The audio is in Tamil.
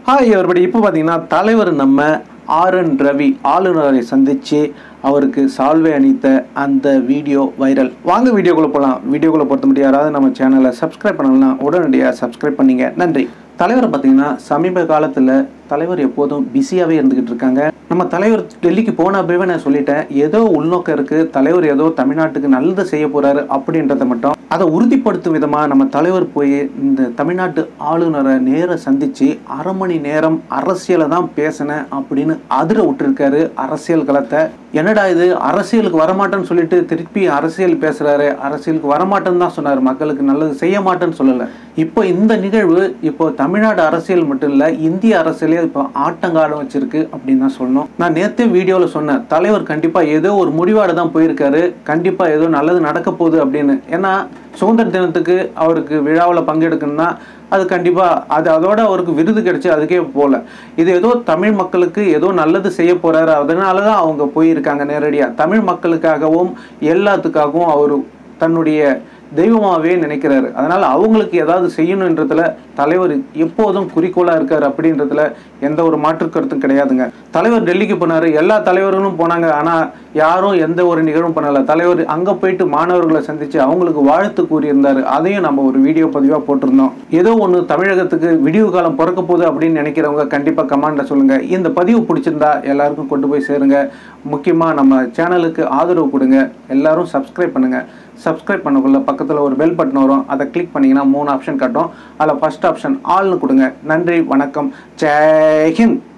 ஹாய் everybody இப்போ பார்த்தீங்கன்னா தலைவர் நம்ம ஆர் என் ரவி ஆளுநரை சந்தித்து அவருக்கு சால்வை அணித்த அந்த வீடியோ வைரல் வாங்க வீடியோக்குள்ளே போகலாம் வீடியோக்குள்ளே பொறுத்த முடியும் யாராவது நம்ம சேனலை சப்ஸ்கிரைப் பண்ணலாம் உடனடியாக சப்ஸ்கிரைப் பண்ணீங்க நன்றி தலைவரை பார்த்தீங்கன்னா சமீப காலத்தில் தலைவர் எப்போதும் பிஸியாகவே இருந்துக்கிட்டு இருக்காங்க நம்ம தலைவர் டெல்லிக்கு போன அப்பவே நான் சொல்லிட்டேன் ஏதோ உள்நோக்கம் இருக்குது தலைவர் ஏதோ தமிழ்நாட்டுக்கு நல்லது செய்ய போகிறாரு அப்படின்றத மட்டும் அதை உறுதிப்படுத்தும் விதமாக நம்ம தலைவர் போய் இந்த தமிழ்நாட்டு ஆளுநரை நேர சந்தித்து அரை மணி நேரம் அரசியலை தான் பேசினேன் அப்படின்னு அதிர விட்டுருக்காரு அரசியல் களத்தை என்னடா இது அரசியலுக்கு வரமாட்டேன்னு சொல்லிட்டு திருப்பி அரசியல் பேசுறாரு அரசியலுக்கு வரமாட்டேன்னு தான் சொன்னார் மக்களுக்கு நல்லது செய்ய மாட்டேன்னு சொல்லலை இப்போ இந்த நிகழ்வு இப்போ தமிழ்நாடு அரசியல் மட்டும் இல்லை இந்திய அரசியலே இப்போ ஆட்டங்காலம் வச்சிருக்கு அப்படின்னு தான் சொல்லணும் நான் நேற்றே வீடியோவில் சொன்னேன் தலைவர் கண்டிப்பாக ஏதோ ஒரு முடிவாட தான் போயிருக்காரு கண்டிப்பாக ஏதோ நல்லது நடக்க போகுது அப்படின்னு ஏன்னா சுதந்திர தினத்துக்கு அவருக்கு விழாவில் பங்கெடுக்கணும்னா அது கண்டிப்பாக அது அதோட அவருக்கு விருது கிடைச்சி அதுக்கே போகல இது ஏதோ தமிழ் மக்களுக்கு ஏதோ நல்லது செய்ய போறாரு அதனால தான் அவங்க போயிருக்காங்க நேரடியாக தமிழ் மக்களுக்காகவும் எல்லாத்துக்காகவும் அவர் தன்னுடைய தெய்வமாகவே நினைக்கிறாரு அதனால அவங்களுக்கு ஏதாவது செய்யணுன்றதுல தலைவர் எப்போதும் குறிக்கோளாக இருக்காரு அப்படின்றதுல எந்த ஒரு மாற்று கருத்தும் கிடையாதுங்க தலைவர் டெல்லிக்கு போனாரு எல்லா தலைவர்களும் போனாங்க ஆனால் யாரும் எந்த ஒரு நிகழ்வும் பண்ணல தலைவர் அங்கே போயிட்டு மாணவர்களை சந்திச்சு அவங்களுக்கு வாழ்த்து கூறியிருந்தாரு அதையும் நம்ம ஒரு வீடியோ பதிவாக போட்டிருந்தோம் ஏதோ ஒன்று தமிழகத்துக்கு விடிவு காலம் பிறக்க போகுது அப்படின்னு நினைக்கிறவங்க கண்டிப்பாக கமெண்ட்ல சொல்லுங்க இந்த பதிவு பிடிச்சிருந்தா எல்லாருக்கும் கொண்டு போய் சேருங்க முக்கியமாக நம்ம சேனலுக்கு ஆதரவு கொடுங்க எல்லாரும் சப்ஸ்கிரைப் பண்ணுங்க சப்ஸ்கிரைப் பண்ணக்குள்ள பக்கத்தில் ஒரு பெல் பட்டன் வரும் அதை கிளிக் பண்ணிங்கன்னா மூணு ஆப்ஷன் காட்டும் அதில் ஃபர்ஸ்ட் ஆப்ஷன் ஆல்னு கொடுங்க நன்றி வணக்கம் ஜெய் ஹிந்த்